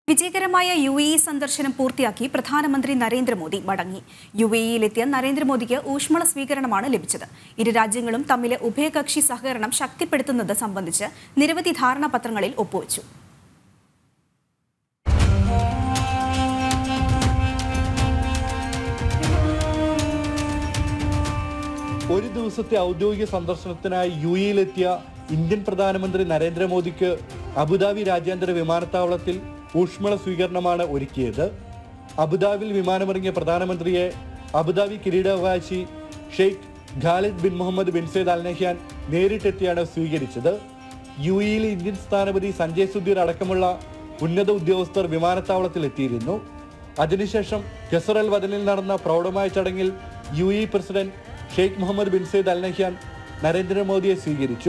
വിജയകരമായ U A E സന്ദർശനം പൂർത്തിയാക്കി പ്രധാനമന്ത്രി നരേന്ദ്രമോദി മടങ്ങി യു എ ഇയിലെത്തിയ നരേന്ദ്രമോദിക്ക് ഊഷ്മള സ്വീകരണമാണ് ലഭിച്ചത് ഇരു രാജ്യങ്ങളും തമ്മിലെ ഉഭയകക്ഷി സഹകരണം ശക്തിപ്പെടുത്തുന്നത് സംബന്ധിച്ച് നിരവധി ധാരണാപത്രങ്ങളിൽ ഒപ്പുവച്ചു ഒരു ദിവസത്തെ ഔദ്യോഗിക സന്ദർശനത്തിനായി യു എയിലെത്തിയ ഇന്ത്യൻ പ്രധാനമന്ത്രി നരേന്ദ്രമോദിക്ക് അബുദാബി രാജ്യാന്തര വിമാനത്താവളത്തിൽ ഊഷ്മള സ്വീകരണമാണ് ഒരുക്കിയത് അബുദാബിയിൽ വിമാനമിറങ്ങിയ പ്രധാനമന്ത്രിയെ അബുദാബി കിരീടാവകാശി Sheikh Khalid bin Mohammed bin Zayed Al Nahyan നേരിട്ടെത്തിയാണ് സ്വീകരിച്ചത് യു എയിലെ ഇന്ത്യൻ സ്ഥാനപതി സഞ്ജയ് സുധീർ അടക്കമുള്ള ഉന്നത ഉദ്യോഗസ്ഥർ വിമാനത്താവളത്തിൽ എത്തിയിരുന്നു അതിനുശേഷം കെസർ അൽ വദനിൽ നടന്ന പ്രൗഢമായ ചടങ്ങിൽ U A president Sheikh Mohammed bin Zayed Al Nahyan നരേന്ദ്രമോദിയെ സ്വീകരിച്ചു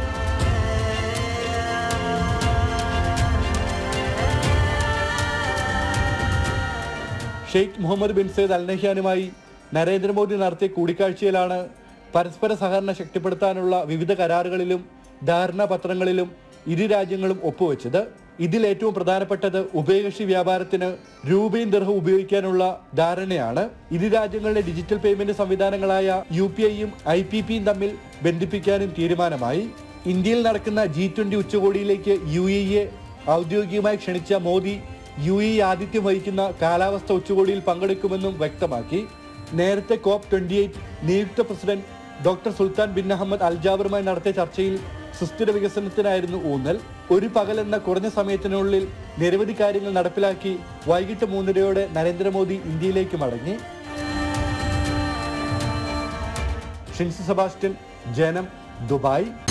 Sheikh Mohammed bin Zayed Al നഹ്യാനുമായി നരേന്ദ്രമോദി നടത്തിയ കൂടിക്കാഴ്ചയിലാണ് പരസ്പര സഹകരണം ശക്തിപ്പെടുത്താനുള്ള വിവിധ കരാറുകളിലും ധാരണാപത്രങ്ങളിലും ഇരു രാജ്യങ്ങളും ഒപ്പുവെച്ചത് ഇതിൽ ഏറ്റവും പ്രധാനപ്പെട്ടത് ഉഭയകക്ഷി വ്യാപാരത്തിന് രൂപയും ദർഹം ഉപയോഗിക്കാനുള്ള ധാരണയാണ് ഇരു രാജ്യങ്ങളുടെ ഡിജിറ്റൽ പേയ്മെന്റ് സംവിധാനങ്ങളായ യു പി ഐയും ഐ പി പിയും തമ്മിൽ ബന്ധിപ്പിക്കാനും തീരുമാനമായി ഇന്ത്യയിൽ നടക്കുന്ന ജി ട്വന്റി ഉച്ചകോടിയിലേക്ക് യു എ ഔദ്യോഗികമായി ക്ഷണിച്ച മോദി യു എ ആതിഥ്യം വഹിക്കുന്ന കാലാവസ്ഥ ഉച്ചകോടിയിൽ പങ്കെടുക്കുമെന്നും വ്യക്തമാക്കി നേരത്തെ കോപ്പ് ട്വന്റി എയ്റ്റ് നിയുക്ത president doctor Sultan bin Ahmed അൽജാബറുമായി നടത്തിയ ചർച്ചയിൽ സുസ്ഥിര വികസനത്തിനായിരുന്നു ഊന്നൽ ഒരു പകൽ എന്ന കുറഞ്ഞ സമയത്തിനുള്ളിൽ നിരവധി കാര്യങ്ങൾ നടപ്പിലാക്കി വൈകിട്ട് മൂന്നരയോടെ നരേന്ദ്രമോദി ഇന്ത്യയിലേക്ക് മടങ്ങി ഷിൻസി സെബാസ്റ്റ്യൻ ജനം ദുബായ്